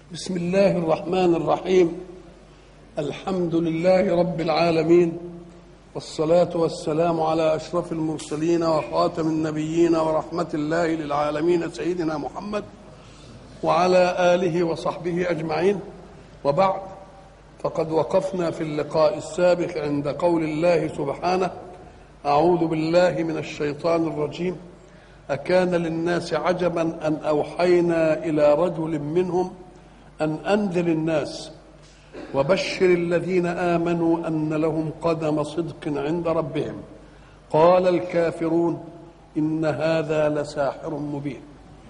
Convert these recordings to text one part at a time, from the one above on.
بسم الله الرحمن الرحيم الحمد لله رب العالمين والصلاة والسلام على أشرف المرسلين وخاتم النبيين ورحمة الله للعالمين سيدنا محمد وعلى آله وصحبه أجمعين وبعد فقد وقفنا في اللقاء السابق عند قول الله سبحانه أعوذ بالله من الشيطان الرجيم أكان للناس عجبا أن أوحينا إلى رجل منهم أن أنذر الناس وبشر الذين آمنوا أن لهم قدم صدق عند ربهم قال الكافرون إن هذا لساحر مبين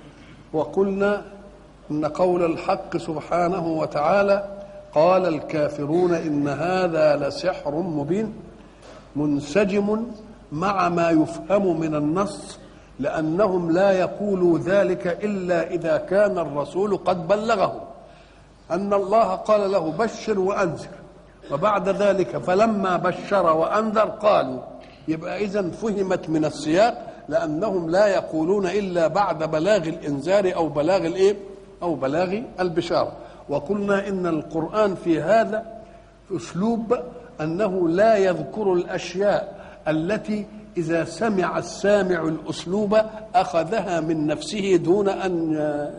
وقلنا إن قول الحق سبحانه وتعالى قال الكافرون إن هذا لسحر مبين منسجم مع ما يفهم من النص لأنهم لا يقولوا ذلك إلا إذا كان الرسول قد بلغهم أن الله قال له بشر وأنذر وبعد ذلك فلما بشر وأنذر قالوا يبقى إذا فهمت من السياق لأنهم لا يقولون إلا بعد بلاغ الإنذار أو بلاغ الإيه؟ أو بلاغ البشارة وقلنا إن القرآن في هذا أسلوب أنه لا يذكر الأشياء التي إذا سمع السامع الأسلوب أخذها من نفسه دون أن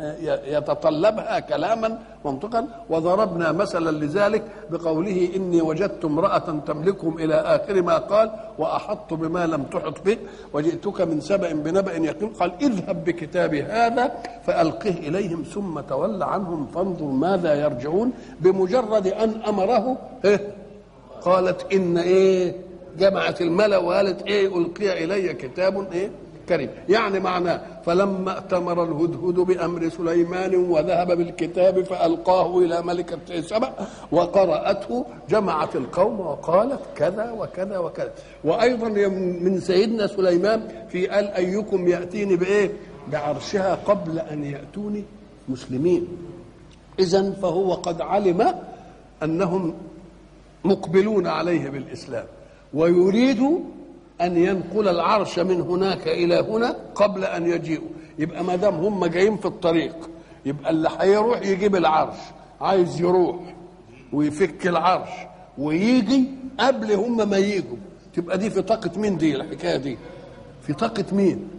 يتطلبها كلاما منطقا وضربنا مثلا لذلك بقوله إني وجدت امرأة تملكهم إلى آخر ما قال وأحط بما لم تحط به وجئتك من سبأ بنبأ يقين قال اذهب بكتابي هذا فألقه إليهم ثم تول عنهم فانظر ماذا يرجعون بمجرد أن أمره إيه قالت إن إيه جمعت الملا وقالت ايه القي الي كتاب ايه كريم يعني معناه فلما ائتمر الهدهد بامر سليمان وذهب بالكتاب فالقاه الى ملكه سبع وقراته جمعت القوم وقالت كذا وكذا وكذا وايضا من سيدنا سليمان في قال ايكم ياتيني بايه بعرشها قبل ان ياتوني مسلمين اذا فهو قد علم انهم مقبلون عليه بالاسلام ويريد أن ينقل العرش من هناك إلى هنا قبل أن يجيئوا يبقى ما دام هم جايين في الطريق يبقى اللي هيروح يجيب العرش عايز يروح ويفك العرش ويجي قبل هم ما يجوا تبقى دي في طاقة مين دي الحكاية دي في طاقة مين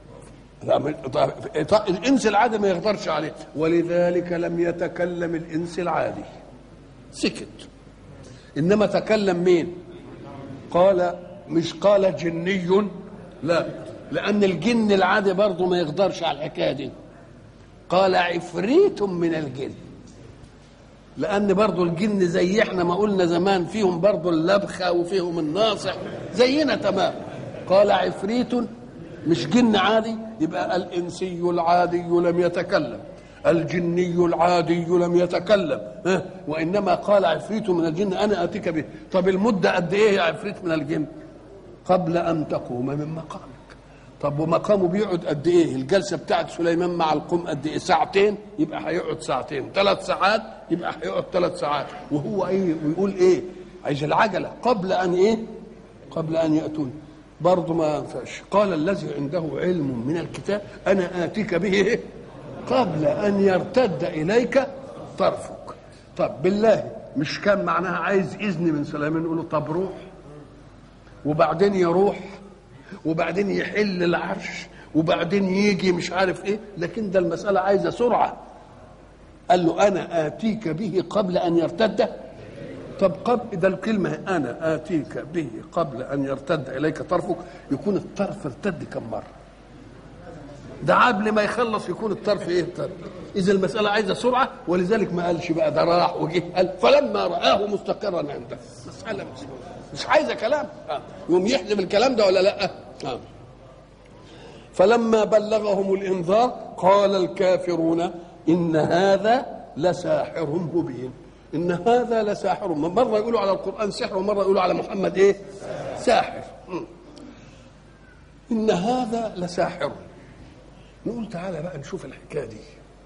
الإنس العادي ما يقدرش عليه ولذلك لم يتكلم الإنس العادي سكت إنما تكلم مين قال مش قال جني لا لأن الجن العادي برضه ما يقدرش على الحكاية دي قال عفريت من الجن لأن برضه الجن زي احنا ما قلنا زمان فيهم برضه اللبخة وفيهم الناصح زينا تمام قال عفريت مش جن عادي يبقى الإنسي العادي لم يتكلم الجني العادي لم يتكلم ها؟ وانما قال عفريت من الجن انا اتيك به طب المده قد ايه يا عفريت من الجن قبل ان تقوم من مقامك طب ومقامه بيقعد قد ايه الجلسه بتاعت سليمان مع القوم قد ايه ساعتين يبقى هيقعد ساعتين ثلاث ساعات يبقى هيقعد ثلاث ساعات وهو ايه ويقول ايه عايز العجله قبل ان ايه قبل ان ياتون برضه ما ينفعش قال الذي عنده علم من الكتاب انا اتيك به إيه؟ قبل ان يرتد اليك طرفك طب بالله مش كان معناها عايز اذن من سليمان يقول له طب روح وبعدين يروح وبعدين يحل العرش وبعدين يجي مش عارف ايه لكن ده المساله عايزه سرعه قال له انا اتيك به قبل ان يرتد طب قبل ده الكلمه انا اتيك به قبل ان يرتد اليك طرفك يكون الطرف ارتد كم مره ده قبل ما يخلص يكون الطرف ايه الطرف اذا المساله عايزه سرعه ولذلك ما قالش بقى ده راح وجه قال فلما راه مستقرا عنده مساله مش, مش عايزه كلام آه. يوم يحلم الكلام ده ولا لا آه. فلما بلغهم الانذار قال الكافرون ان هذا لساحر مبين ان هذا لساحر مره يقولوا على القران سحر ومره يقولوا على محمد ايه ساحر ان هذا لساحر نقول تعالى بقى نشوف الحكايه دي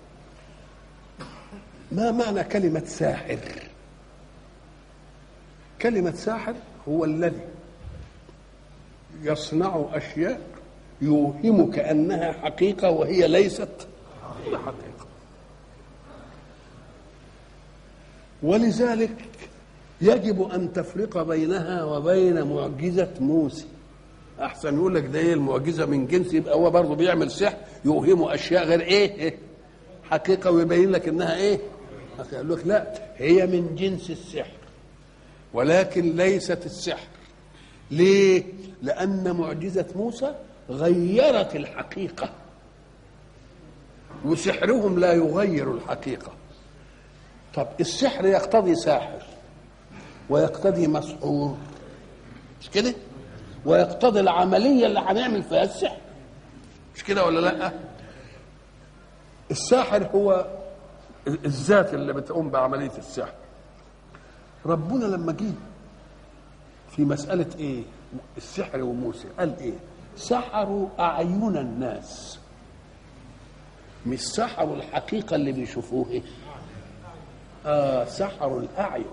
ما معنى كلمه ساحر كلمه ساحر هو الذي يصنع اشياء يوهمك انها حقيقه وهي ليست حقيقه ولذلك يجب ان تفرق بينها وبين معجزه موسى احسن يقول لك ده ايه المعجزه من جنس يبقى هو برضه بيعمل سحر يوهمه اشياء غير ايه, إيه؟ حقيقه ويبين لك انها ايه يقول لك لا هي من جنس السحر ولكن ليست السحر ليه لان معجزه موسى غيرت الحقيقه وسحرهم لا يغير الحقيقه طب السحر يقتضي ساحر ويقتضي مسحور مش كده ويقتضي العمليه اللي هنعمل فيها السحر مش كده ولا لا الساحر هو الذات اللي بتقوم بعمليه السحر ربنا لما جه في مساله ايه السحر وموسى قال ايه سحروا اعين الناس مش سحروا الحقيقه اللي بيشوفوها إيه؟ آه سحروا الاعين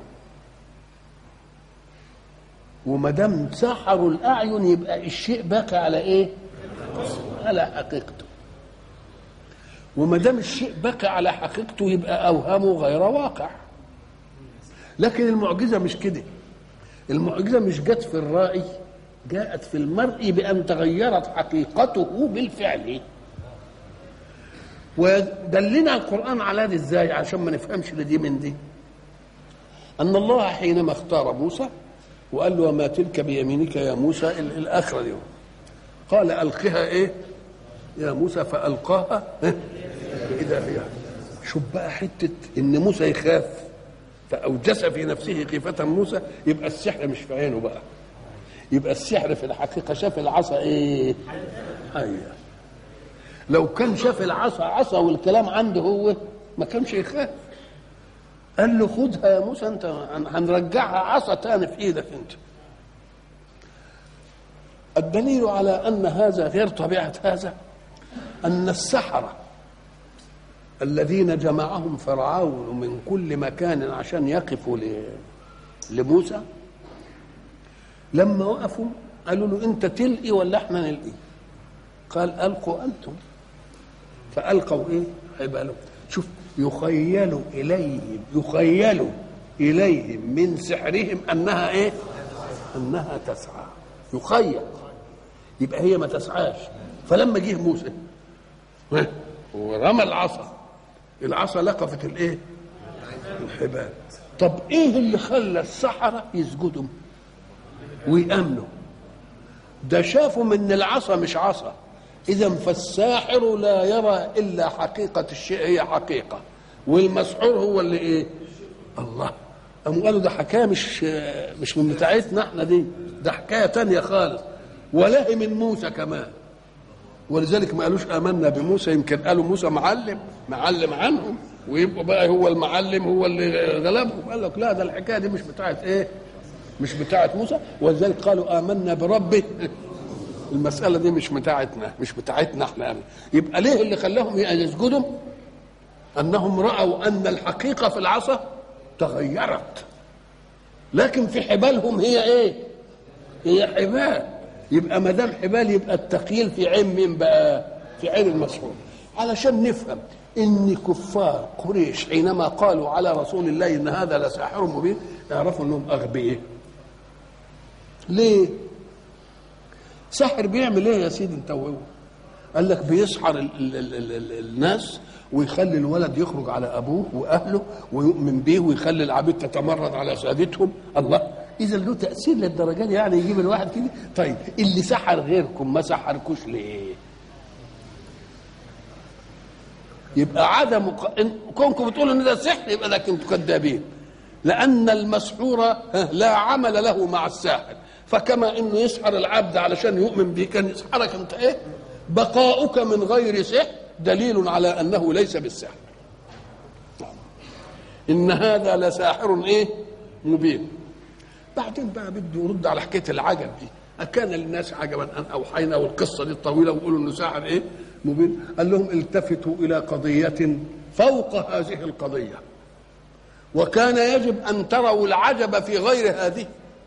وما دام سحروا الاعين يبقى الشيء باقي على ايه على حقيقته وما دام الشيء بقى على حقيقته يبقى اوهامه غير واقع لكن المعجزه مش كده المعجزه مش جت في الرأي جاءت في المرء بأن تغيرت حقيقته بالفعل ودلنا القرآن على دي ازاي عشان ما نفهمش دي من دي أن الله حينما اختار موسى وقال له وما تلك بيمينك يا موسى الآخرة دي قال ألقها إيه يا موسى فألقاها فإذا هي شوف بقى حتة إن موسى يخاف فأوجس في نفسه خيفة موسى يبقى السحر مش في عينه بقى يبقى السحر في الحقيقة شاف العصا إيه حية لو كان شاف العصا عصا والكلام عنده هو ما كانش يخاف قال له خدها يا موسى انت هنرجعها عصا تاني في ايدك انت الدليل على ان هذا غير طبيعه هذا ان السحره الذين جمعهم فرعون من كل مكان عشان يقفوا لموسى لما وقفوا قالوا له انت تلقي ولا احنا نلقي قال القوا انتم فالقوا ايه حبالهم شوف يخيل اليهم يخيل اليهم من سحرهم انها ايه انها تسعى يخيل يبقى هي ما تسعاش فلما جه موسى ورمى العصا العصا لقفت الايه الحبال طب ايه اللي خلى السحرة يسجدوا ويأمنوا ده شافوا من العصا مش عصا اذا فالساحر لا يرى الا حقيقة الشيء هي حقيقة والمسحور هو اللي ايه الله قاموا قالوا ده حكايه مش مش من بتاعتنا احنا دي ده حكايه تانية خالص ولا من موسى كمان ولذلك ما قالوش امنا بموسى يمكن قالوا موسى معلم معلم عنهم ويبقى بقى هو المعلم هو اللي غلبهم قال لك لا ده الحكايه دي مش بتاعت ايه مش بتاعت موسى ولذلك قالوا امنا بربه المسألة دي مش بتاعتنا مش بتاعتنا احنا يبقى ليه اللي خلاهم يسجدوا؟ أنهم رأوا أن الحقيقة في العصا تغيرت لكن في حبالهم هي إيه؟ هي حبال يبقى ما دام حبال يبقى التقييل في عين مين بقى؟ في عين المسحور علشان نفهم ان كفار قريش حينما قالوا على رسول الله ان هذا لساحر مبين يعرفوا انهم اغبياء ليه؟ ساحر بيعمل ايه يا سيدي انت وهو قال لك بيسحر ال ال ال ال ال الناس ويخلي الولد يخرج على ابوه واهله ويؤمن به ويخلي العبيد تتمرد على سادتهم الله اذا له تاثير للدرجه دي يعني يجيب الواحد كده طيب اللي سحر غيركم ما سحركوش ليه يبقى عدم كونكم بتقولوا ان ده سحر يبقى ده كنتوا كذابين لان المسحور لا عمل له مع الساحر فكما انه يسحر العبد علشان يؤمن به كان يسحرك انت ايه بقاؤك من غير سحر دليل على انه ليس بالسحر ان هذا لساحر ايه مبين بعدين بقى بده يرد على حكايه العجب دي أكان للناس عجبا أن أوحينا والقصة دي الطويلة ويقولوا إنه ساحر إيه؟ مبين قال لهم التفتوا إلى قضية فوق هذه القضية وكان يجب أن تروا العجب في غير هذه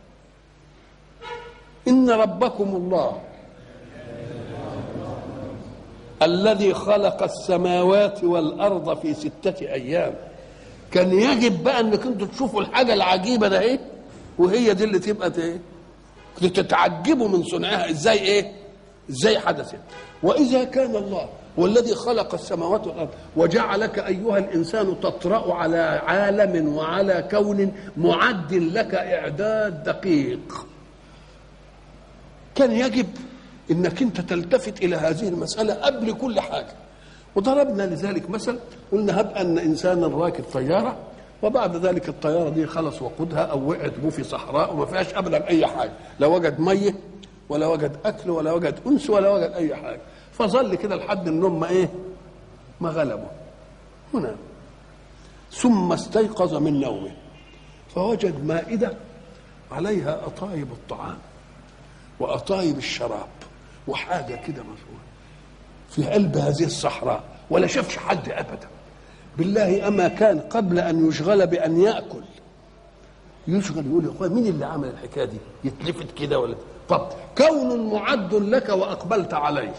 إن ربكم الله الذي خلق السماوات والأرض في ستة أيام كان يجب بقى انك انتوا تشوفوا الحاجه العجيبه ده ايه وهي دي اللي تبقى ايه تتعجبوا من صنعها ازاي ايه ازاي حدثت واذا كان الله والذي خلق السماوات والارض وجعلك ايها الانسان تطرا على عالم وعلى كون معد لك اعداد دقيق كان يجب انك انت تلتفت الى هذه المساله قبل كل حاجه وضربنا لذلك مثل قلنا هب ان انسانا راكب طياره وبعد ذلك الطياره دي خلص وقودها او وقعت بو في صحراء وما فيهاش ابدا اي حاجه لا وجد ميه ولا وجد اكل ولا وجد انس ولا وجد اي حاجه فظل كده لحد النوم ما ايه ما غلبه هنا ثم استيقظ من نومه فوجد مائده عليها اطايب الطعام واطايب الشراب وحاجه كده مفهومه في قلب هذه الصحراء ولا شافش حد ابدا بالله اما كان قبل ان يشغل بان ياكل يشغل يقول يا اخويا مين اللي عمل الحكايه دي يتلفت كده ولا طب كون معد لك واقبلت عليه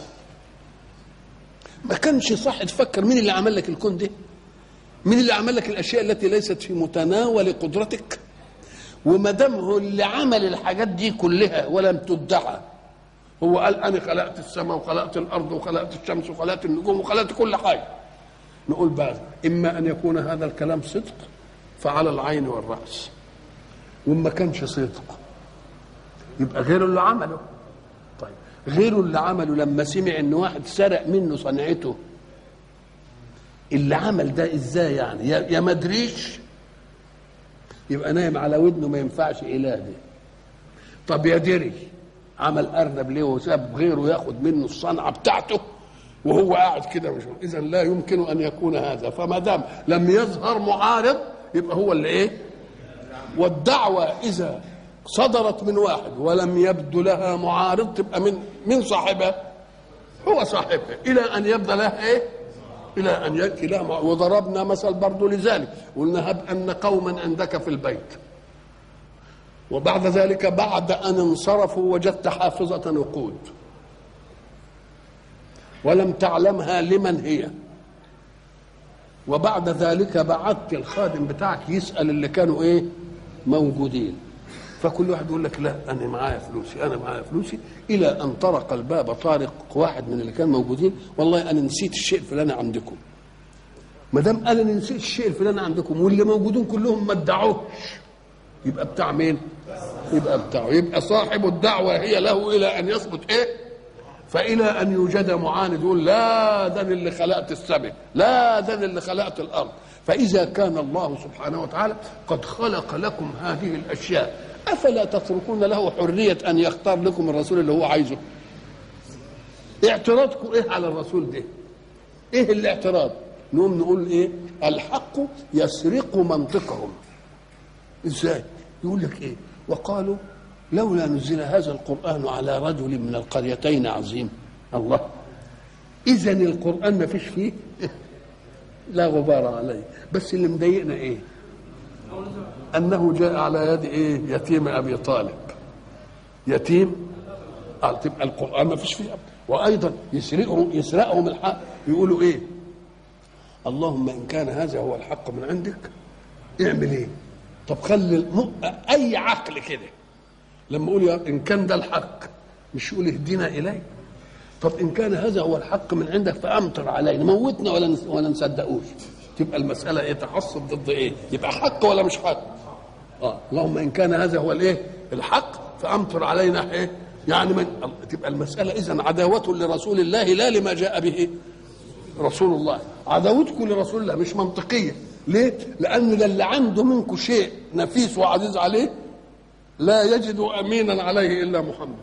ما كانش صح تفكر مين اللي عمل لك الكون ده مين اللي عمل لك الاشياء التي ليست في متناول قدرتك وما دام هو اللي عمل الحاجات دي كلها ولم تدعى هو قال انا خلقت السماء وخلقت الارض وخلقت الشمس وخلقت النجوم وخلقت كل حاجه نقول بقى اما ان يكون هذا الكلام صدق فعلى العين والراس وما كانش صدق يبقى غيره اللي عمله طيب غيره اللي عمله لما سمع ان واحد سرق منه صنعته اللي عمل ده ازاي يعني يا يا ما ادريش يبقى نايم على ودنه ما ينفعش اله ده طب يا دري عمل ارنب ليه وساب غيره ياخد منه الصنعه بتاعته وهو قاعد كده مش اذا لا يمكن ان يكون هذا فما دام لم يظهر معارض يبقى هو اللي ايه والدعوه اذا صدرت من واحد ولم يبدو لها معارض تبقى من من صاحبها هو صاحبها الى ان يبدو لها ايه الى ان ياتي لها مع- وضربنا مثل برضه لذلك قلنا هب ان قوما عندك في البيت وبعد ذلك بعد ان انصرفوا وجدت حافظه نقود ولم تعلمها لمن هي وبعد ذلك بعت الخادم بتاعك يسال اللي كانوا ايه موجودين فكل واحد يقول لك لا انا معايا فلوسي انا معايا فلوسي الى ان طرق الباب طارق واحد من اللي كانوا موجودين والله انا نسيت الشيء الفلاني عندكم ما دام قال انا نسيت الشيء الفلاني عندكم واللي موجودين كلهم ما ادعوش يبقى بتاع مين؟ يبقى بتاعه يبقى صاحب الدعوه هي له الى ان يثبت ايه؟ فإلى أن يوجد معاند يقول لا ده أنا اللي خلقت السماء لا ده أنا اللي خلقت الأرض فإذا كان الله سبحانه وتعالى قد خلق لكم هذه الأشياء أفلا تتركون له حرية أن يختار لكم الرسول اللي هو عايزه اعتراضكم إيه على الرسول ده إيه الاعتراض نقوم نقول إيه الحق يسرق منطقهم ازاي يقول لك ايه وقالوا لولا نزل هذا القران على رجل من القريتين عظيم الله اذا القران ما فيش فيه لا غبار عليه بس اللي مضايقنا ايه انه جاء على يد ايه يتيم ابي طالب يتيم آه تبقى القران ما فيش فيه وايضا يسرقهم يسرقهم الحق يقولوا ايه اللهم ان كان هذا هو الحق من عندك اعمل ايه طب خلي الم... اي عقل كده لما اقول يا ان كان ده الحق مش يقول اهدنا اليه طب ان كان هذا هو الحق من عندك فامطر علينا موتنا ولا نس... ولا نصدقوش تبقى المساله ايه تحصل ضد ايه يبقى حق ولا مش حق اه اللهم ان كان هذا هو الايه الحق فامطر علينا ايه يعني من تبقى المساله اذا عداوه لرسول الله لا لما جاء به رسول الله عداوتكم لرسول الله مش منطقيه ليه؟ لأن ده اللي عنده منكم شيء نفيس وعزيز عليه لا يجد أمينا عليه إلا محمد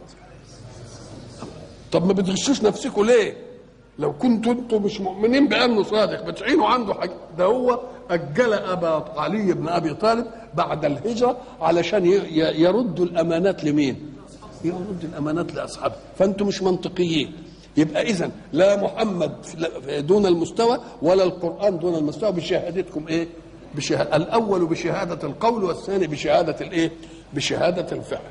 طب ما بتغشوش نفسكم ليه؟ لو كنتوا انتم مش مؤمنين بأنه صادق بتعينوا عنده حاجة ده هو أجل أبا علي بن أبي طالب بعد الهجرة علشان ي- ي- يردوا الأمانات لمين؟ يرد الأمانات لأصحابه فأنتم مش منطقيين يبقى اذا لا محمد دون المستوى ولا القران دون المستوى بشهادتكم ايه بشه... الاول بشهاده القول والثاني بشهاده الايه بشهاده الفعل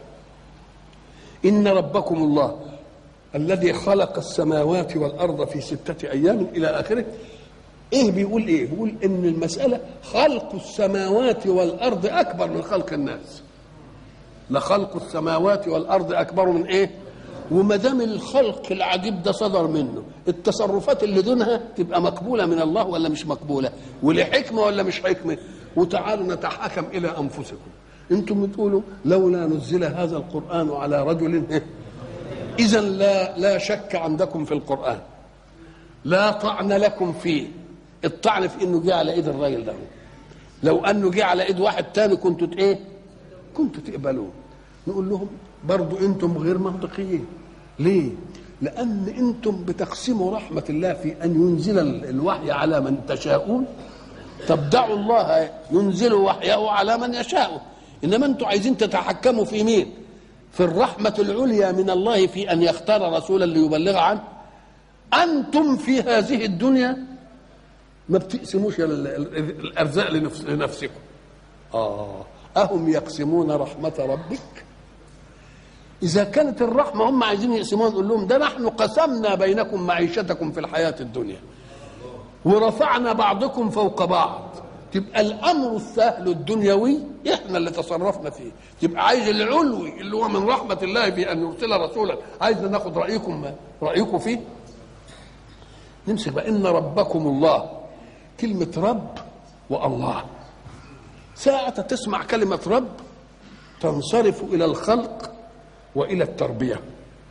ان ربكم الله الذي خلق السماوات والارض في سته ايام الى اخره ايه بيقول ايه بيقول ان المساله خلق السماوات والارض اكبر من خلق الناس لخلق السماوات والارض اكبر من ايه وما دام الخلق العجيب ده صدر منه التصرفات اللي دونها تبقى مقبوله من الله ولا مش مقبوله ولحكمه ولا مش حكمه وتعالوا نتحاكم الى انفسكم انتم بتقولوا لولا نزل هذا القران على رجل اذا لا لا شك عندكم في القران لا طعن لكم فيه الطعن في انه جه على ايد الراجل ده لو انه جه على ايد واحد تاني كنتوا ايه كنتوا تقبلوه نقول لهم برضو انتم غير منطقيين ليه لان انتم بتقسموا رحمه الله في ان ينزل الوحي على من تشاءون طب دعوا الله ينزل وحيه على من يشاء انما انتم عايزين تتحكموا في مين في الرحمه العليا من الله في ان يختار رسولا ليبلغ عنه انتم في هذه الدنيا ما بتقسموش الارزاق لنفسكم اه اهم يقسمون رحمه ربك إذا كانت الرحمة هم عايزين يقسموها نقول لهم ده نحن قسمنا بينكم معيشتكم في الحياة الدنيا ورفعنا بعضكم فوق بعض تبقى الأمر السهل الدنيوي إحنا اللي تصرفنا فيه تبقى عايز العلوي اللي هو من رحمة الله في أن يرسل رسولا عايز ناخد رأيكم ما رأيكم فيه نمسك بقى إن ربكم الله كلمة رب والله ساعة تسمع كلمة رب تنصرف إلى الخلق والى التربيه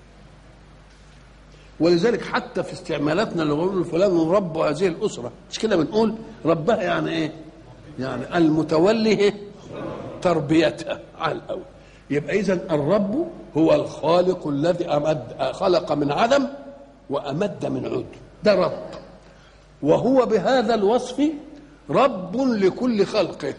ولذلك حتى في استعمالاتنا اللي بنقول فلان رب هذه الاسره مش كده بنقول ربها يعني ايه؟ يعني المتولي تربيتها على الاول يبقى اذا الرب هو الخالق الذي امد خلق من عدم وامد من عد ده رب وهو بهذا الوصف رب لكل خلقه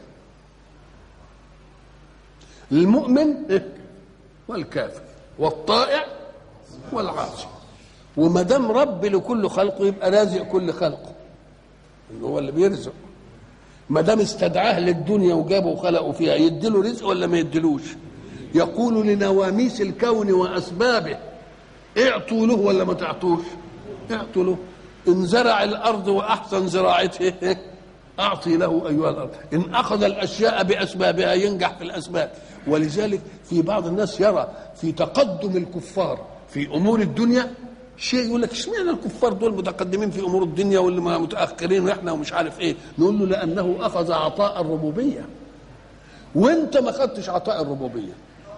المؤمن والكافر والطائع والعاصي وما دام رب لكل خلقه يبقى رازق كل خلقه اللي هو اللي بيرزق ما دام استدعاه للدنيا وجابه وخلقه فيها يديله رزق ولا ما يديلوش يقول لنواميس الكون واسبابه اعطوا له ولا ما تعطوش اعطوا له ان زرع الارض واحسن زراعته اعطي له ايها الارض ان اخذ الاشياء باسبابها ينجح في الاسباب ولذلك في بعض الناس يرى في تقدم الكفار في امور الدنيا شيء يقول لك اشمعنى الكفار دول متقدمين في امور الدنيا واللي متاخرين واحنا ومش عارف ايه نقول له لانه اخذ عطاء الربوبيه وانت ما خدتش عطاء الربوبيه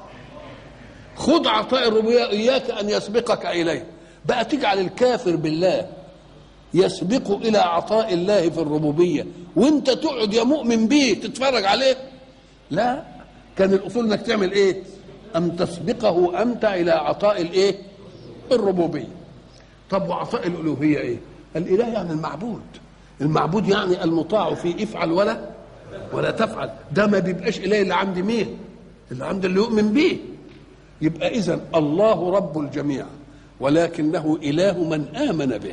خذ عطاء الربوبيه اياك ان يسبقك اليه بقى تجعل الكافر بالله يسبق الى عطاء الله في الربوبيه وانت تقعد يا مؤمن به تتفرج عليه لا كان الاصول انك تعمل ايه ام تسبقه انت الى عطاء الايه الربوبيه طب وعطاء الالوهيه ايه الاله يعني المعبود المعبود يعني المطاع في افعل ولا ولا تفعل ده ما بيبقاش اله اللي عند مين اللي عند اللي يؤمن به يبقى اذا الله رب الجميع ولكنه اله من امن به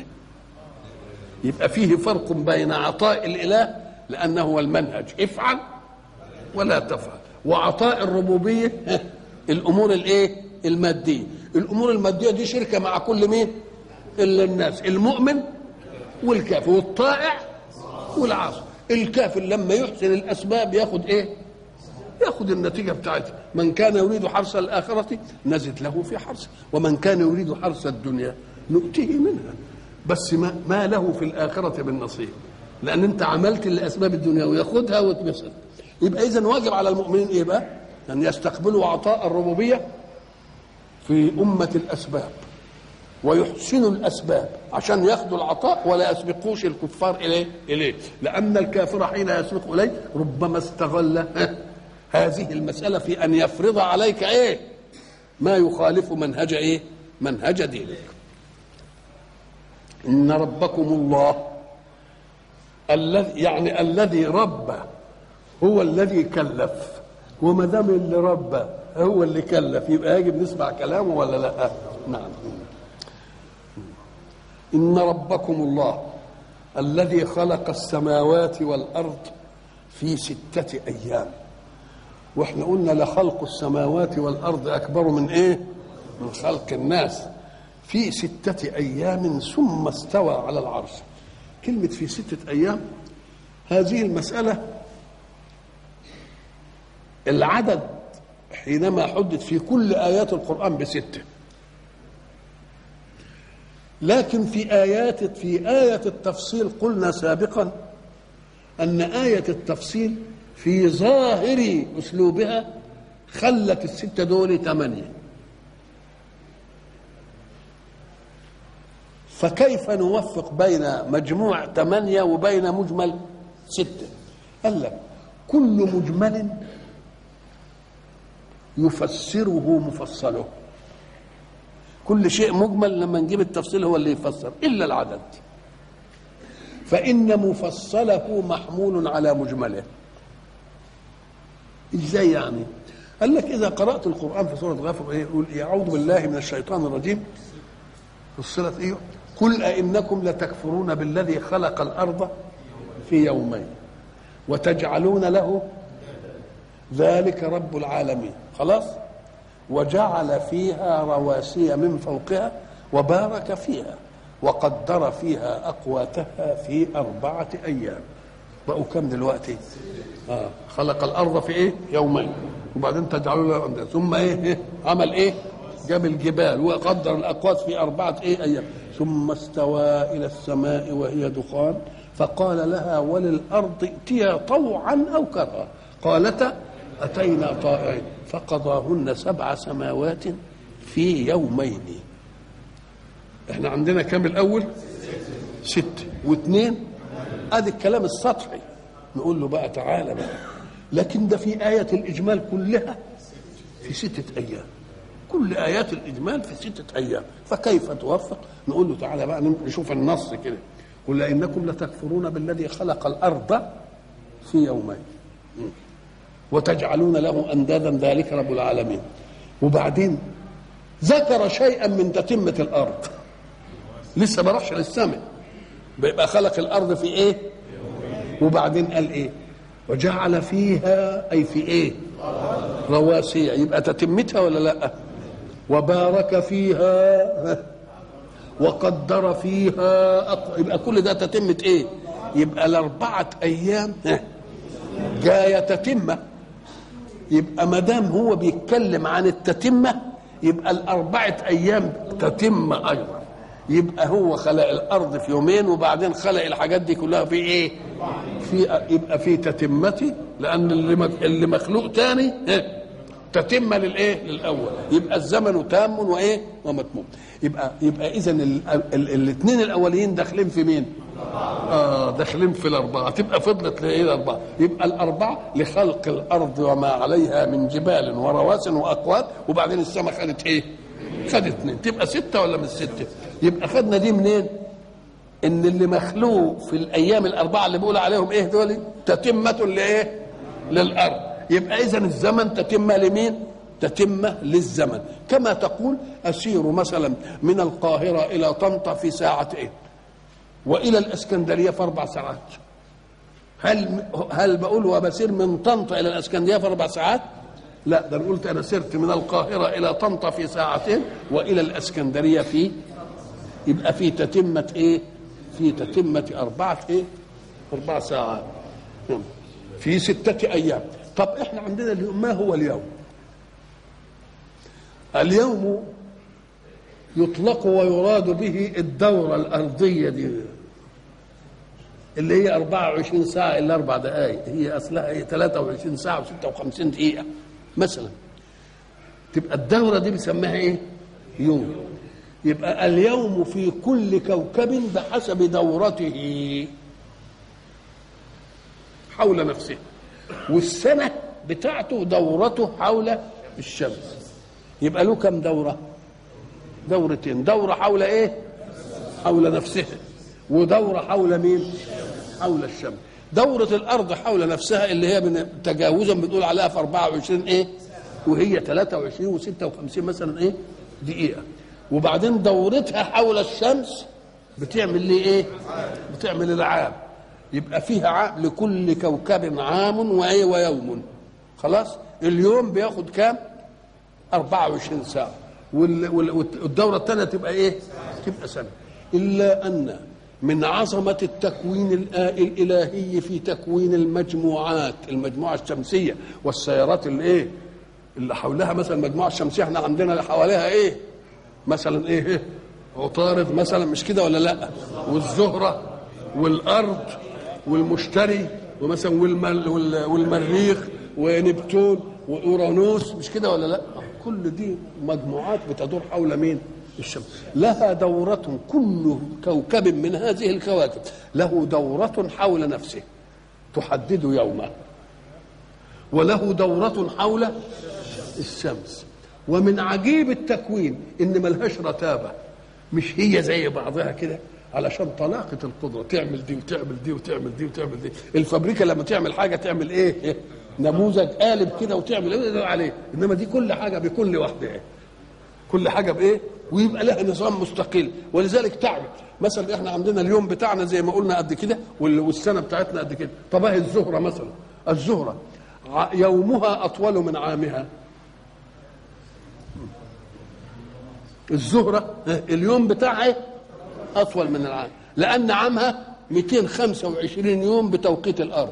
يبقى فيه فرق بين عطاء الاله لانه هو المنهج افعل ولا تفعل وعطاء الربوبيه الامور الايه الماديه الامور الماديه دي شركه مع كل مين الا الناس المؤمن والكافر والطائع والعاصي الكافر لما يحسن الاسباب ياخد ايه ياخد النتيجه بتاعتها من كان يريد حرث الاخره نزد له في حرثه ومن كان يريد حرث الدنيا نؤتيه منها بس ما, ما له في الاخره من نصيب لان انت عملت الاسباب الدنيا وياخدها وتبسط يبقى اذا واجب على المؤمنين ايه بقى ان يستقبلوا عطاء الربوبيه في امه الاسباب ويحسنوا الاسباب عشان ياخذوا العطاء ولا يسبقوش الكفار اليه اليه لان الكافر حين يسبق اليه ربما استغل هذه المساله في ان يفرض عليك ايه ما يخالف منهج ايه منهج دينك ان ربكم الله الذي يعني الذي ربى هو الذي كلف وما دام اللي ربى هو اللي كلف يبقى يجب نسمع كلامه ولا لا نعم ان ربكم الله الذي خلق السماوات والارض في سته ايام واحنا قلنا لخلق السماوات والارض اكبر من ايه من خلق الناس في ستة أيام ثم استوى على العرش كلمة في ستة أيام هذه المسألة العدد حينما حدث في كل آيات القرآن بستة لكن في آيات في آية التفصيل قلنا سابقا أن آية التفصيل في ظاهر أسلوبها خلت الستة دول ثمانية فكيف نوفق بين مجموع ثمانية وبين مجمل ستة قال لك كل مجمل يفسره مفصله كل شيء مجمل لما نجيب التفصيل هو اللي يفسر إلا العدد فإن مفصله محمول على مجمله ازاي يعني قال لك اذا قرات القران في سوره غافر ايه يقول اعوذ بالله من الشيطان الرجيم فصلت ايه قل ائنكم لتكفرون بالذي خلق الارض في يومين وتجعلون له ذلك رب العالمين خلاص وجعل فيها رواسي من فوقها وبارك فيها وقدر فيها اقواتها في اربعه ايام بقوا كم دلوقتي آه. خلق الارض في ايه يومين وبعدين تجعلوا له أندادا. ثم ايه إيه؟ عمل ايه جاب الجبال وقدر الاقوات في اربعه ايه ايام ثم استوى الى السماء وهي دخان فقال لها وللارض ائتيا طوعا او كرها قالتا اتينا طائعين فقضاهن سبع سماوات في يومين احنا عندنا كام الاول ست واثنين ادي الكلام السطحي نقول له بقى تعالى بقى لكن ده في آية الإجمال كلها في ستة أيام كل آيات الإجمال في ستة أيام فكيف توفق نقول له تعالى بقى نشوف النص كده قل إنكم لتكفرون بالذي خلق الأرض في يومين وتجعلون له أندادا ذلك رب العالمين وبعدين ذكر شيئا من تتمة الأرض لسه ما راحش للسماء بيبقى خلق الارض في ايه وبعدين قال ايه وجعل فيها اي في ايه رواسي يبقى تتمتها ولا لا وبارك فيها وقدر فيها أق... يبقى كل ده تتمة ايه يبقى الاربعة ايام جاية تتمة يبقى ما دام هو بيتكلم عن التتمة يبقى الأربعة أيام تتمة أيضا يبقى هو خلق الارض في يومين وبعدين خلق الحاجات دي كلها في ايه في يبقى في تتمتي لان اللي اللي مخلوق تاني إيه؟ تتمه للايه للاول يبقى الزمن تام وايه ومتموم يبقى يبقى اذا الاثنين الاولين داخلين في مين اه داخلين في الاربعه تبقى فضلت لايه الاربعه يبقى الاربعه لخلق الارض وما عليها من جبال ورواسي واقوات وبعدين السماء خدت ايه خدت اثنين تبقى سته ولا مش سته يبقى خدنا دي منين ان اللي مخلوق في الايام الاربعه اللي بيقول عليهم ايه دول تتمه لايه للارض يبقى اذا الزمن تتمه لمين تتمه للزمن كما تقول اسير مثلا من القاهره الى طنطا في ساعتين والى الاسكندريه في اربع ساعات هل هل بقول وبسير من طنطا الى الاسكندريه في اربع ساعات لا ده قلت انا سرت من القاهره الى طنطا في ساعتين والى الاسكندريه في يبقى في تتمة ايه في تتمة أربعة ايه أربع ساعات في ستة أيام طب احنا عندنا اليوم ما هو اليوم اليوم يطلق ويراد به الدورة الأرضية دي اللي هي 24 ساعة إلا أربع دقائق هي أصلها هي 23 ساعة و56 دقيقة مثلا تبقى الدورة دي بنسميها إيه؟ يوم يبقى اليوم في كل كوكب بحسب دورته حول نفسه والسنة بتاعته دورته حول الشمس يبقى له كم دورة دورتين دورة حول ايه حول نفسه ودورة حول مين حول الشمس دورة الأرض حول نفسها اللي هي من تجاوزا بنقول عليها في 24 ايه وهي 23 و56 مثلا ايه دقيقة وبعدين دورتها حول الشمس بتعمل لي ايه بتعمل العام يبقى فيها عام لكل كوكب عام وايه ويوم خلاص اليوم بياخد كام 24 ساعه والدوره الثانيه تبقى ايه تبقى سنه الا ان من عظمة التكوين الإلهي في تكوين المجموعات المجموعة الشمسية والسيارات اللي إيه اللي حولها مثلا المجموعة الشمسية احنا عندنا اللي حواليها إيه مثلا إيه, إيه؟ عطارد مثلا مش كده ولا لا والزهرة والأرض والمشتري ومثلا والمل والمريخ ونبتون واورانوس مش كده ولا لا كل دي مجموعات بتدور حول مين الشمس لها دورة كل كوكب من هذه الكواكب له دورة حول نفسه تحدد يومه وله دورة حول الشمس ومن عجيب التكوين ان ملهاش رتابة مش هي زي بعضها كده علشان طلاقة القدرة تعمل دي وتعمل دي وتعمل دي وتعمل دي الفابريكا لما تعمل حاجة تعمل ايه نموذج قالب كده وتعمل ايه عليه انما دي كل حاجة بكل واحدة ايه كل حاجة بايه ويبقى لها نظام مستقل ولذلك تعمل مثلا احنا عندنا اليوم بتاعنا زي ما قلنا قد كده والسنة بتاعتنا قد كده طب اهي الزهرة مثلا الزهرة يومها أطول من عامها الزهرة اليوم بتاعها أطول من العام لأن عامها 225 يوم بتوقيت الأرض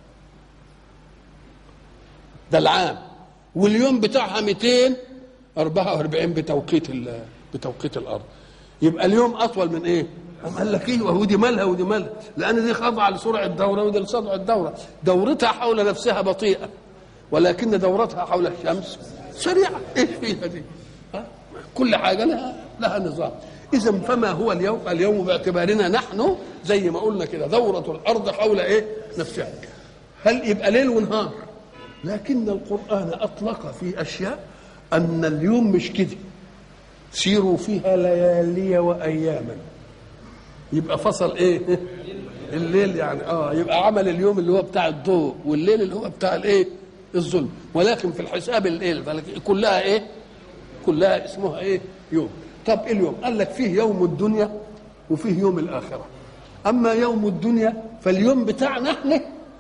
ده العام واليوم بتاعها 244 بتوقيت بتوقيت الأرض يبقى اليوم أطول من إيه؟ أم قال لك ايوه ودي مالها ودي مالها لان دي خاضعه لسرعه الدوره ودي لسرعه الدوره دورتها حول نفسها بطيئه ولكن دورتها حول الشمس سريعه ايش فيها دي؟ ها؟ كل حاجه لها لها نظام اذا فما هو اليوم اليوم باعتبارنا نحن زي ما قلنا كده دوره الارض حول ايه نفسها هل يبقى ليل ونهار لكن القران اطلق في اشياء ان اليوم مش كده سيروا فيها ليالي واياما يبقى فصل ايه الليل يعني اه يبقى عمل اليوم اللي هو بتاع الضوء والليل اللي هو بتاع الايه الظلم ولكن في الحساب الايه كلها ايه كلها اسمها ايه يوم طب إيه اليوم قال لك فيه يوم الدنيا وفيه يوم الاخره اما يوم الدنيا فاليوم بتاعنا احنا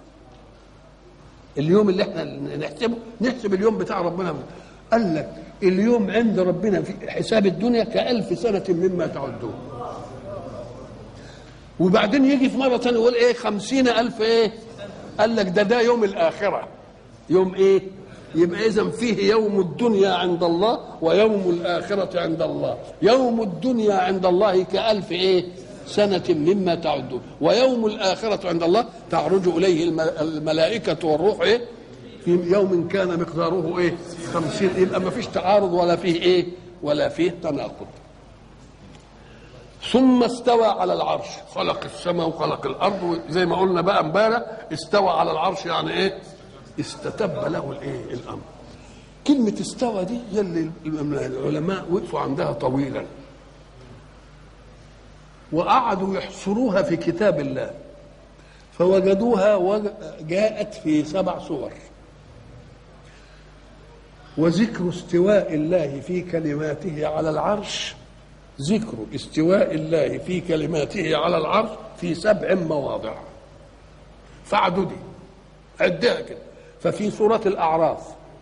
اليوم اللي احنا نحسبه نحسب اليوم بتاع ربنا قال لك اليوم عند ربنا في حساب الدنيا كألف سنة مما تعدون وبعدين يجي في مرة ثانية يقول ايه خمسين ألف ايه قال لك ده ده يوم الآخرة يوم ايه يبقى إذا فيه يوم الدنيا عند الله ويوم الآخرة عند الله يوم الدنيا عند الله كألف ايه سنة مما تعدون ويوم الآخرة عند الله تعرج إليه الملائكة والروح ايه في يوم كان مقداره ايه خمسين يبقى ما فيش تعارض ولا فيه ايه ولا فيه تناقض ثم استوى على العرش خلق السماء وخلق الارض زي ما قلنا بقى امبارح استوى على العرش يعني ايه استتب له الايه الامر كلمة استوى دي هي اللي العلماء وقفوا عندها طويلا وقعدوا يحصروها في كتاب الله فوجدوها جاءت في سبع صور وذكر استواء الله في كلماته على العرش ذكر استواء الله في كلماته على العرش في سبع مواضع فاعددي عدها كده ففي سورة الأعراف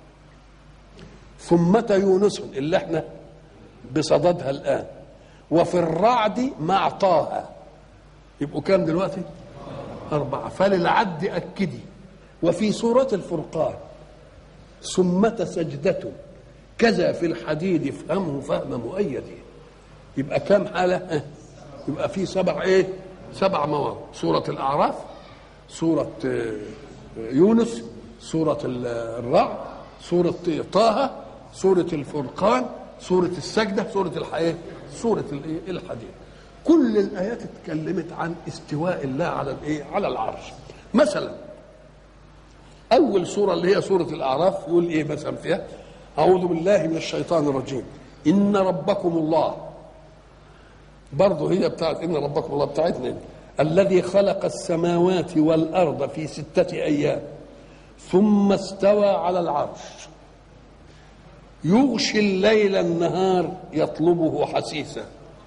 ثمة يونس اللي احنا بصددها الآن وفي الرعد مع طه يبقوا كام دلوقتي؟ أربعة فللعد أكدي وفي سورة الفرقان ثمة سجدة كذا في الحديد افهمه فهم مؤيد يبقى كام حالة؟ يبقى في سبع ايه؟ سبع مواضع سورة الأعراف سورة يونس سورة الرعد سورة طه سورة الفرقان سورة السجدة سورة الحياة سورة الحديد كل الآيات اتكلمت عن استواء الله على الايه؟ على العرش مثلا أول سورة اللي هي سورة الأعراف يقول إيه مثلا فيها أعوذ بالله من الشيطان الرجيم إن ربكم الله برضه هي بتاعت إن ربكم الله بتاعتنا الذي خلق السماوات والأرض في ستة أيام ثم استوى على العرش يغشي الليل النهار يطلبه حسيسا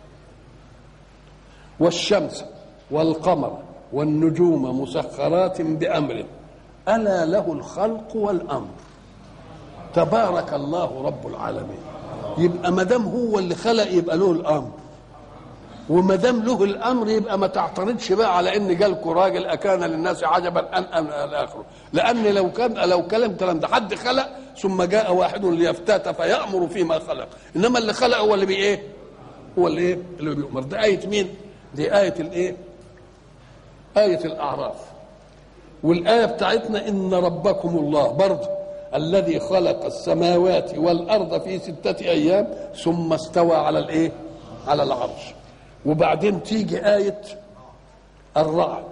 والشمس والقمر والنجوم مسخرات بأمره ألا له الخلق والأمر تبارك الله رب العالمين يبقى ما دام هو اللي خلق يبقى له الأمر وما دام له الامر يبقى ما تعترضش بقى على ان جالكوا راجل اكان للناس عجبا ان ان الى اخره لان لو كان لو كلام كلام ده حد خلق ثم جاء واحد ليفتات فيامر فيما خلق انما اللي خلق هو اللي بي ايه هو اللي ايه اللي بيؤمر دي ايه مين دي ايه الايه ايه الاعراف والايه بتاعتنا ان ربكم الله برضه الذي خلق السماوات والارض في سته ايام ثم استوى على الايه على العرش وبعدين تيجي آية الرعد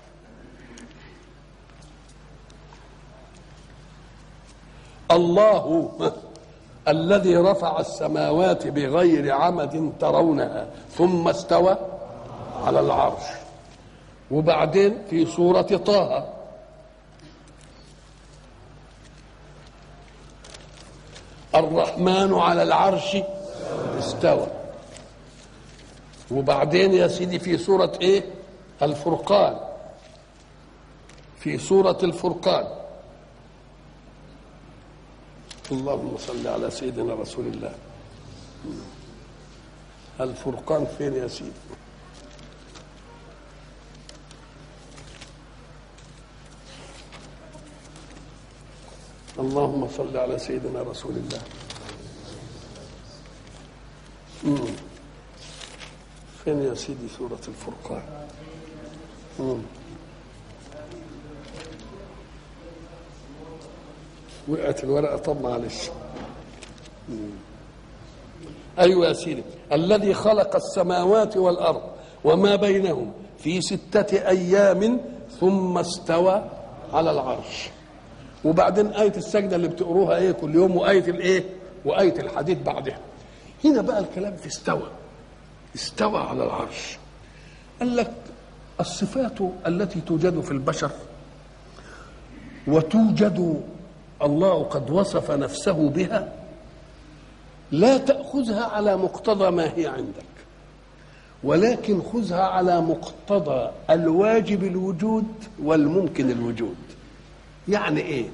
الله الذي رفع السماوات بغير عمد ترونها ثم استوى على العرش وبعدين في سورة طه الرحمن على العرش استوى وبعدين يا سيدي في سورة ايه الفرقان في سورة الفرقان اللهم صل على سيدنا رسول الله الفرقان فين يا سيدي اللهم صل على سيدنا رسول الله مم. فين يا سيدي سورة الفرقان مم. وقعت الورقة طب معلش مم. أيوة يا سيدي الذي خلق السماوات والأرض وما بينهم في ستة أيام ثم استوى على العرش وبعدين آية السجدة اللي بتقروها إيه كل يوم وآية الإيه وآية الحديث بعدها هنا بقى الكلام في استوى استوى على العرش قال لك الصفات التي توجد في البشر وتوجد الله قد وصف نفسه بها لا تأخذها على مقتضى ما هي عندك ولكن خذها على مقتضى الواجب الوجود والممكن الوجود يعني ايه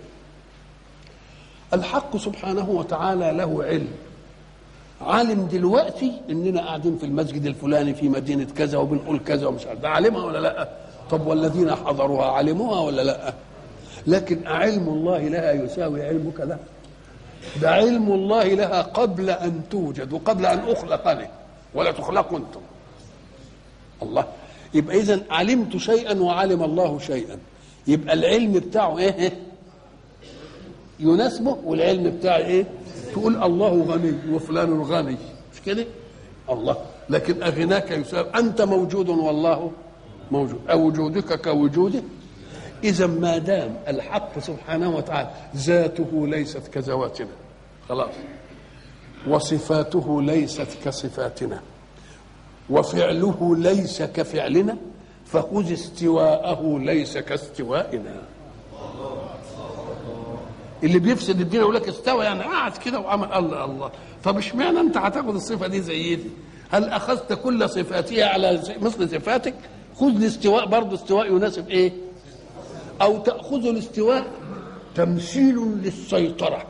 الحق سبحانه وتعالى له علم عالم دلوقتي اننا قاعدين في المسجد الفلاني في مدينه كذا وبنقول كذا ومش عارف ده عالمها ولا لا طب والذين حضروها علموها ولا لا لكن علم الله لها يساوي علمك لها ده علم الله لها قبل ان توجد وقبل ان اخلق انا ولا تخلقوا انتم الله يبقى اذا علمت شيئا وعلم الله شيئا يبقى العلم بتاعه ايه يناسبه والعلم بتاعه ايه تقول الله غني وفلان غني مش كده الله لكن اغناك يساوي انت موجود والله موجود او وجودك كوجوده اذا ما دام الحق سبحانه وتعالى ذاته ليست كذواتنا خلاص وصفاته ليست كصفاتنا وفعله ليس كفعلنا فخذ استواءه ليس كاستوائنا اللي بيفسد الدين يقول لك استوى يعني قعد كده وعمل الله الله طب اشمعنى انت هتاخد الصفه دي زي دي هل اخذت كل صفاتها على مثل صفاتك خذ الاستواء برضه استواء يناسب ايه او تاخذ الاستواء تمثيل للسيطره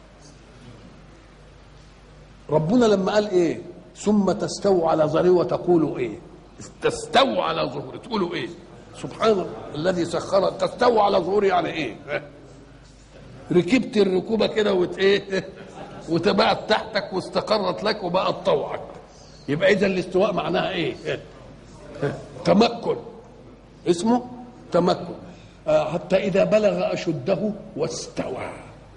ربنا لما قال ايه ثم تستووا على ظهره وتقولوا ايه تستووا على ظهره تقولوا ايه سبحان الله الذي سخر تستووا على ظهوره يعني ايه ركبت الركوبه كده وت ايه وتبقت تحتك واستقرت لك وبقت طوعك يبقى اذا الاستواء معناها ايه تمكن اسمه تمكن حتى اذا بلغ اشده واستوى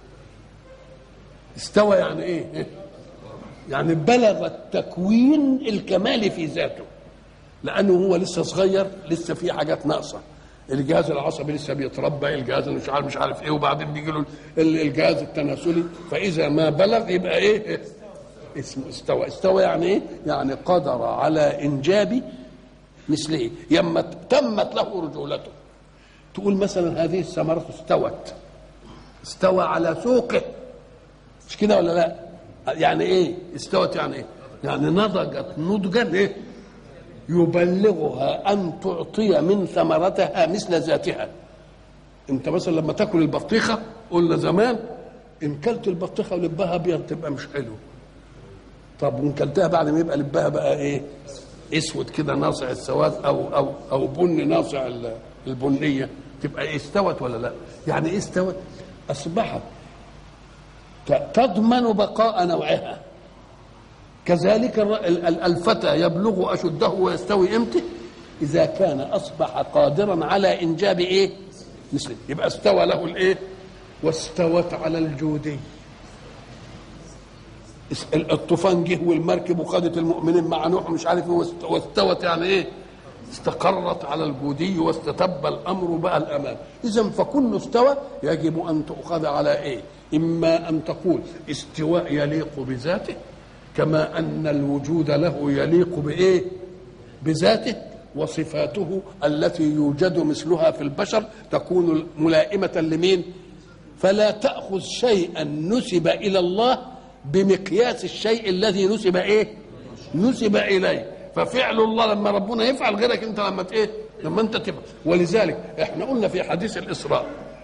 استوى يعني ايه يعني بلغ التكوين الكمالي في ذاته لانه هو لسه صغير لسه في حاجات ناقصه الجهاز العصبي لسه بيتربى الجهاز اللي مش عارف مش عارف ايه وبعدين بيجي له الجهاز التناسلي فاذا ما بلغ يبقى ايه اسمه استوى استوى يعني ايه يعني قدر على انجاب مثله يما تمت له رجولته تقول مثلا هذه الثمرة استوت استوى على سوقه مش كده ولا لا يعني ايه استوت يعني ايه يعني نضجت نضجا ايه يبلغها ان تعطي من ثمرتها مثل ذاتها انت مثلا لما تاكل البطيخه قلنا زمان ان كلت البطيخه ولبها ابيض تبقى مش حلو طب وان كلتها بعد ما يبقى لبها بقى ايه اسود كده ناصع السواد او او او بني ناصع ال- البنيه تبقى إيه استوت ولا لا؟ يعني ايه استوت؟ اصبحت ت- تضمن بقاء نوعها كذلك الر- ال- ال- الفتى يبلغ اشده ويستوي امتى؟ اذا كان اصبح قادرا على انجاب ايه؟ مثله يبقى استوى له الايه؟ واستوت على الجودي اس- ال- الطوفان جه والمركب وخدت المؤمنين مع نوح مش عارف ايه واست- واستوت يعني ايه؟ استقرت على الجودي واستتب الامر بقى الامام اذا فكل استوى يجب ان تؤخذ على ايه؟ اما ان تقول استواء يليق بذاته كما ان الوجود له يليق بايه؟ بذاته وصفاته التي يوجد مثلها في البشر تكون ملائمة لمين فلا تأخذ شيئا نسب إلى الله بمقياس الشيء الذي نسب إيه نسب إليه ففعل الله لما ربنا يفعل غيرك أنت لما ت- إيه لما أنت تفعل ولذلك إحنا قلنا في حديث الإسراء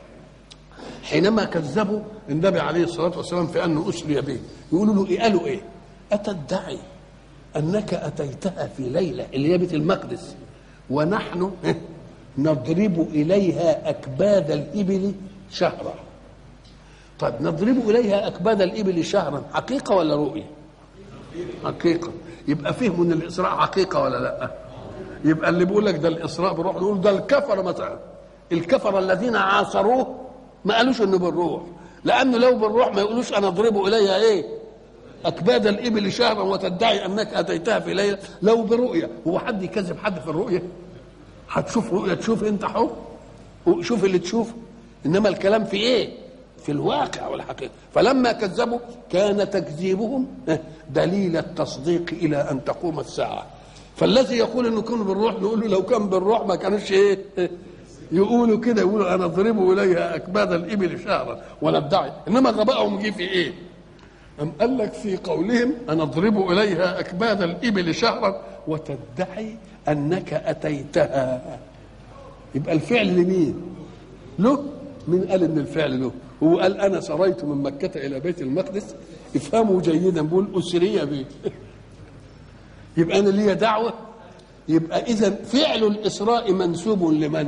حينما كذبوا النبي عليه الصلاة والسلام في أنه أسري به يقولوا له إيه قالوا إيه أتدعي أنك أتيتها في ليلة اللي هي بيت المقدس ونحن إيه؟ نضرب إليها أكباد الإبل شهرا طيب نضرب إليها أكباد الإبل شهرا حقيقة ولا رؤية حقيقة يبقى فهم ان الإسراء حقيقة ولا لا يبقى اللي بيقول لك ده الإسراء بروح يقول ده الكفر مثلا الكفر الذين عاصروه ما قالوش انه بالروح لانه لو بالروح ما يقولوش انا اضرب اليها ايه اكباد الابل شهرا وتدعي انك اتيتها في ليله لو برؤيه هو حد يكذب حد في الرؤيه هتشوف رؤيه تشوف انت حر شوف اللي تشوفه انما الكلام في ايه في الواقع والحقيقه فلما كذبوا كان تكذيبهم دليل التصديق الى ان تقوم الساعه فالذي يقول انه كان بالروح نقول له لو كان بالروح ما كانوش ايه يقولوا كده يقولوا انا اضرب اليها اكباد الابل شهرا وندعي انما غبائهم جه في ايه أم قال لك في قولهم أن اضرب إليها أكباد الإبل شهرا وتدعي أنك أتيتها يبقى الفعل لمين؟ له؟ من قال إن الفعل له؟ هو قال أنا سريت من مكة إلى بيت المقدس افهموا جيدا بقول أسري به يبقى أنا ليا دعوة يبقى إذا فعل الإسراء منسوب لمن؟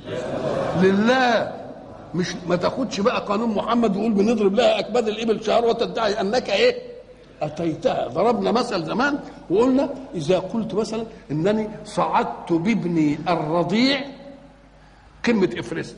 لله مش ما تاخدش بقى قانون محمد ويقول بنضرب لها اكباد الابل شهر وتدعي انك ايه اتيتها ضربنا مثل زمان وقلنا اذا قلت مثلا انني صعدت بابني الرضيع قمه افرست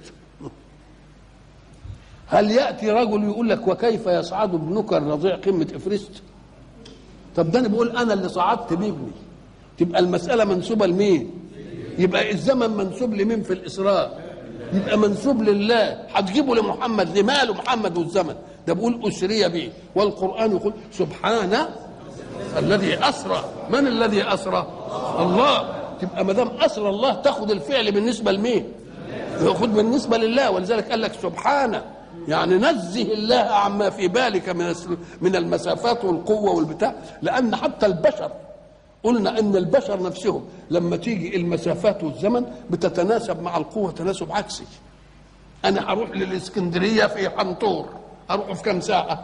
هل ياتي رجل يقول لك وكيف يصعد ابنك الرضيع قمه افرست طب ده انا بقول انا اللي صعدت بابني تبقى المساله منسوبه لمين يبقى الزمن منسوب لمين في الاسراء يبقى منسوب لله هتجيبه لمحمد لماله محمد والزمن ده بيقول اسري به والقران يقول سبحان الذي اسرى من الذي اسرى الله تبقى ما دام اسرى الله تاخد الفعل بالنسبه لمين ياخد بالنسبه لله ولذلك قال لك سبحانه يعني نزه الله عما في بالك من من المسافات والقوه والبتاع لان حتى البشر قلنا ان البشر نفسهم لما تيجي المسافات والزمن بتتناسب مع القوه تناسب عكسي انا هروح للاسكندريه في حنطور اروح في كم ساعه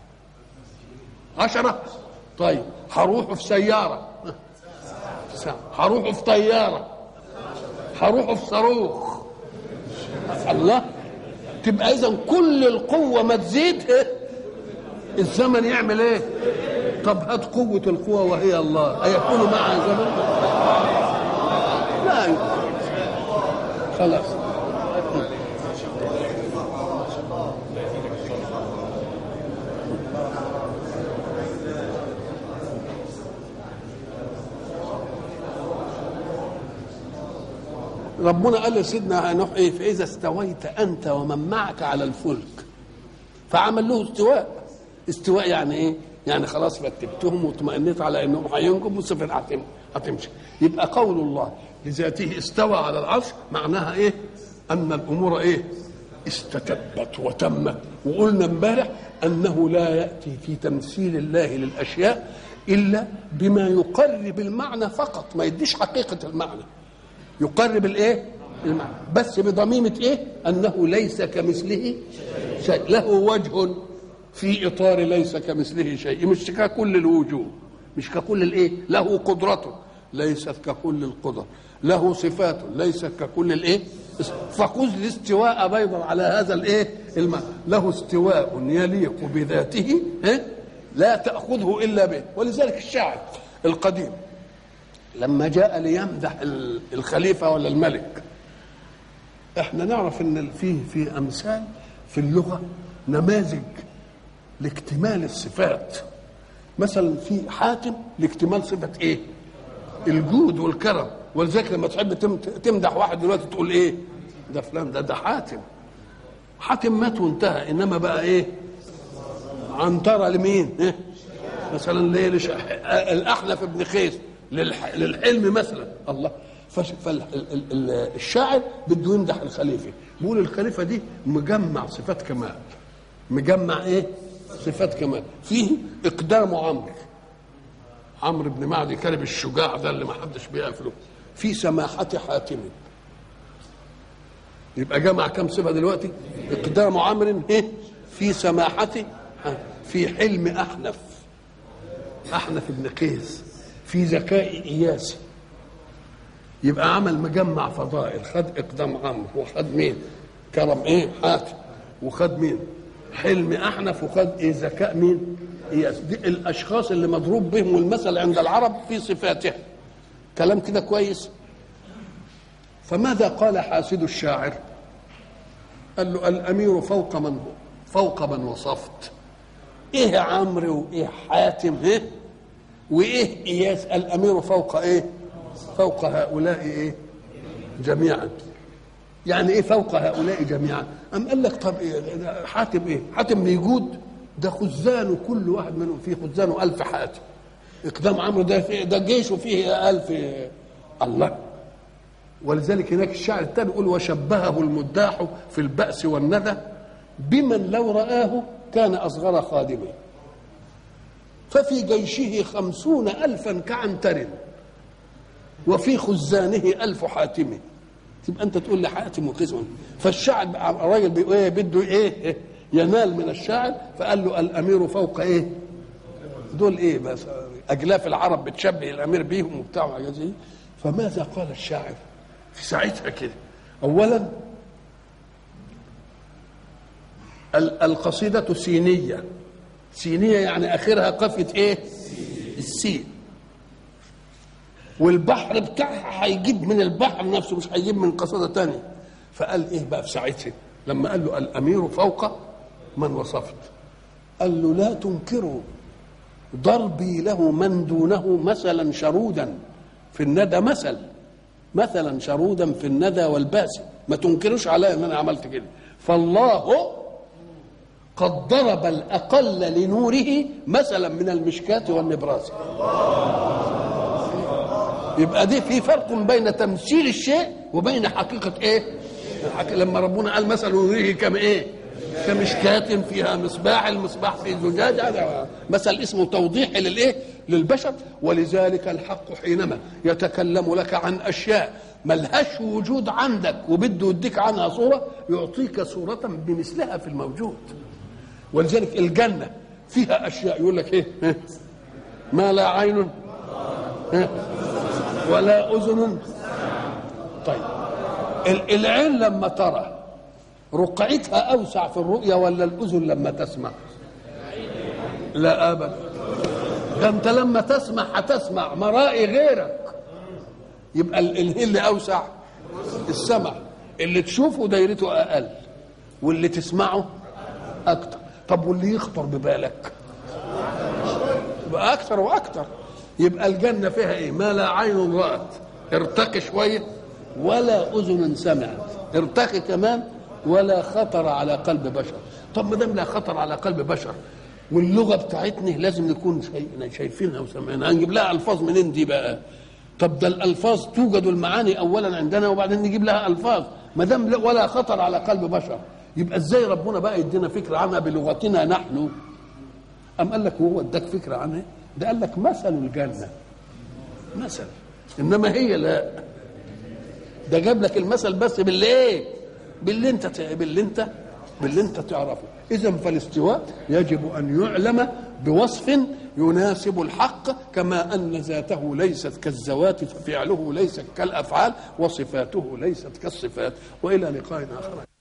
عشرة طيب هروح في سيارة ساعة هروح في طيارة هروح في صاروخ الله تبقى اذا كل القوة ما تزيد إيه؟ الزمن يعمل ايه طب هات قوة القوة وهي الله أيكون معها زمن لا يمكن. خلاص ربنا قال لسيدنا نوح ايه فاذا استويت انت ومن معك على الفلك فعمل له استواء استواء يعني ايه يعني خلاص رتبتهم واطمئنيت على انهم هينجم والسفينه هتم هتمشي يبقى قول الله لذاته استوى على العرش معناها ايه ان الامور ايه استتبت وتمت وقلنا امبارح انه لا ياتي في تمثيل الله للاشياء الا بما يقرب المعنى فقط ما يديش حقيقه المعنى يقرب الايه المعنى بس بضميمه ايه انه ليس كمثله شيء له وجه في اطار ليس كمثله شيء مش ككل الوجوه مش ككل الايه له قدرته ليست ككل القدر له صفات ليست ككل الايه فخذ الاستواء بيضا على هذا الايه الماء له استواء يليق بذاته إيه؟ لا تاخذه الا به ولذلك الشاعر القديم لما جاء ليمدح الخليفه ولا الملك احنا نعرف ان فيه في امثال في اللغه نماذج لاكتمال الصفات مثلا في حاتم لاكتمال صفه ايه الجود والكرم ولذلك لما تحب تمدح واحد دلوقتي تقول ايه ده فلان ده ده حاتم حاتم مات وانتهى انما بقى ايه عنترة لمين إيه؟ مثلا ليه لش... الاحنف بن قيس للح... للحلم مثلا الله فالشاعر بده يمدح الخليفه بيقول الخليفه دي مجمع صفات كمال مجمع ايه صفات كمال فيه اقدام عمرو عمرو بن معدي كلب الشجاع ده اللي ما حدش بيقفله في سماحة حاتم يبقى جمع كم صفة دلوقتي اقدام عمرو ايه في سماحة في حلم أحنف أحنف بن قيس في ذكاء إياسي يبقى عمل مجمع فضائل خد اقدام عمرو وخد مين كرم ايه حاتم وخد مين حلم احنف وخد ايه ذكاء مين اياس دي الاشخاص اللي مضروب بهم المثل عند العرب في صفاتهم كلام كده كويس فماذا قال حاسد الشاعر قال له الامير فوق من فوق من وصفت ايه عمرو وايه حاتم ايه وايه اياس الامير فوق ايه فوق هؤلاء ايه جميعا يعني ايه فوق هؤلاء جميعا ام قال لك طب إيه حاتم ايه حاتم بيجود ده خزان كل واحد منهم فيه خزانه ألف حاتم اقدام عمرو ده فيه ده جيشه فيه ألف الله ولذلك هناك الشاعر التاني يقول وشبهه المداح في البأس والندى بمن لو رآه كان أصغر خادمه ففي جيشه خمسون ألفا كعنتر وفي خزانه ألف حاتم تبقى أنت تقول لي حاتم وقسم فالشاعر الراجل ايه بده إيه ينال من الشاعر فقال له الأمير فوق إيه دول إيه بس أجلاف العرب بتشبه الأمير بيهم وبتاع وحاجات زي فماذا قال الشاعر في ساعتها كده أولا القصيدة سينية سينية يعني آخرها قافية إيه السين والبحر بتاعها هيجيب من البحر نفسه مش هيجيب من قصيدة تانية فقال إيه بقى في ساعتها لما قال له الأمير فوق من وصفت قال له لا تنكروا ضربي له من دونه مثلا شرودا في الندى مثل مثلا شرودا في الندى والباس ما تنكروش عليا ان انا عملت كده فالله قد ضرب الاقل لنوره مثلا من المشكاة والنبراس يبقى دي في فرق بين تمثيل الشيء وبين حقيقة ايه لما ربنا قال مثل نوره كم ايه كمشكاة فيها مصباح المصباح في زجاج هذا مثل اسمه توضيح للايه للبشر ولذلك الحق حينما يتكلم لك عن اشياء ملهاش وجود عندك وبده يديك عنها صورة يعطيك صورة بمثلها في الموجود ولذلك الجنة فيها أشياء يقول لك إيه ما لا عين ولا أذن طيب العين لما ترى رقعتها أوسع في الرؤية ولا الأذن لما تسمع لا أبدا ده أنت لما تسمع هتسمع مرائي غيرك يبقى اللي أوسع السمع اللي تشوفه دايرته أقل واللي تسمعه أكتر طب واللي يخطر ببالك يبقى أكثر وأكثر يبقى الجنة فيها إيه ما لا عين رأت ارتقي شوية ولا أذن سمعت ارتقي كمان ولا خطر على قلب بشر طب ما دام لا خطر على قلب بشر واللغه بتاعتنا لازم نكون شايفينها وسامعينها هنجيب لها الفاظ منين دي بقى طب ده الالفاظ توجد المعاني اولا عندنا وبعدين نجيب لها الفاظ ما دام ولا خطر على قلب بشر يبقى ازاي ربنا بقى يدينا فكره عنها بلغتنا نحن ام قال لك وهو اداك فكره عنها ده قال لك مثل الجنه مثل انما هي لا ده جاب لك المثل بس باللي ايه باللي انت باللي انت باللي انت تعرفه اذا فالاستواء يجب ان يعلم بوصف يناسب الحق كما ان ذاته ليست كالذوات ففعله ليس كالافعال وصفاته ليست كالصفات والى لقاء اخر